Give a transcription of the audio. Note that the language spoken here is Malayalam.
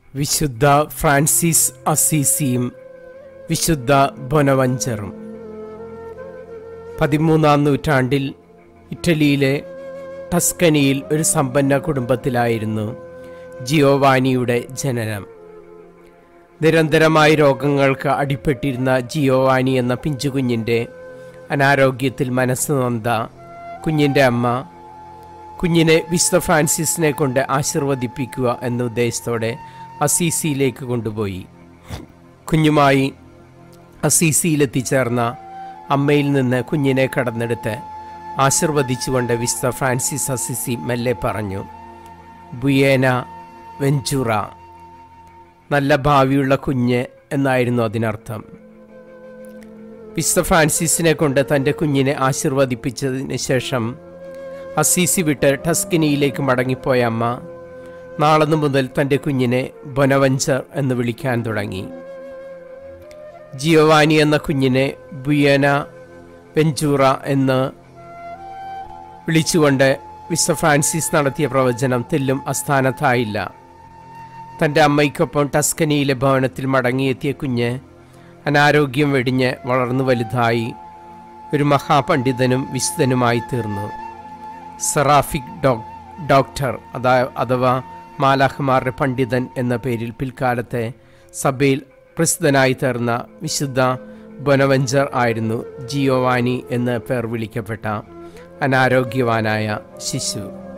വിശുദ്ധ ഫ്രാൻസിസ് അസീസിയും വിശുദ്ധ ബൊനവഞ്ചറും പതിമൂന്നാം നൂറ്റാണ്ടിൽ ഇറ്റലിയിലെ ടസ്കനിയിൽ ഒരു സമ്പന്ന കുടുംബത്തിലായിരുന്നു ജിയോവാനിയുടെ ജനനം നിരന്തരമായി രോഗങ്ങൾക്ക് അടിപ്പെട്ടിരുന്ന ജിയോവാനി എന്ന പിഞ്ചുകുഞ്ഞിൻ്റെ അനാരോഗ്യത്തിൽ മനസ്സ് നൊന്ത കുഞ്ഞിൻ്റെ അമ്മ കുഞ്ഞിനെ വിശുദ്ധ ഫ്രാൻസിസിനെ കൊണ്ട് ആശീർവദിപ്പിക്കുക എന്ന ഉദ്ദേശത്തോടെ അസീസിയിലേക്ക് കൊണ്ടുപോയി കുഞ്ഞുമായി അസീസിയിലെത്തിച്ചേർന്ന അമ്മയിൽ നിന്ന് കുഞ്ഞിനെ കടന്നെടുത്ത് ആശീർവദിച്ചുകൊണ്ട് വിശുദ്ധ ഫ്രാൻസിസ് അസിസി മെല്ലെ പറഞ്ഞു ബുയേന വെഞ്ചുറ നല്ല ഭാവിയുള്ള കുഞ്ഞ് എന്നായിരുന്നു അതിനർത്ഥം വിശുദ്ധ ഫ്രാൻസിസിനെ കൊണ്ട് തൻ്റെ കുഞ്ഞിനെ ആശീർവദിപ്പിച്ചതിന് ശേഷം അസീസി വിട്ട് ടസ്കിനിയിലേക്ക് മടങ്ങിപ്പോയ അമ്മ നാളെന്നു മുതൽ തൻ്റെ കുഞ്ഞിനെ ബൊനവഞ്ചർ എന്ന് വിളിക്കാൻ തുടങ്ങി ജിയോവാനി എന്ന കുഞ്ഞിനെ ബുയന വെഞ്ചൂറ എന്ന് വിളിച്ചുകൊണ്ട് വിശ്വ ഫ്രാൻസിസ് നടത്തിയ പ്രവചനം തെല്ലും അസ്ഥാനത്തായില്ല തൻ്റെ അമ്മയ്ക്കൊപ്പം ടസ്കനിയിലെ ഭവനത്തിൽ മടങ്ങിയെത്തിയ കുഞ്ഞ് അനാരോഗ്യം വെടിഞ്ഞ് വളർന്നു വലുതായി ഒരു മഹാപണ്ഡിതനും വിശുദ്ധനുമായി തീർന്നു സെറാഫിക് ഡോ ഡോക്ടർ അതാ അഥവാ മാലാഖമാരുടെ പണ്ഡിതൻ എന്ന പേരിൽ പിൽക്കാലത്തെ സഭയിൽ പ്രസിദ്ധനായി തീർന്ന വിശുദ്ധ ബൊനവഞ്ചർ ആയിരുന്നു ജിയോവാനി എന്ന് പേർ വിളിക്കപ്പെട്ട അനാരോഗ്യവാനായ ശിശു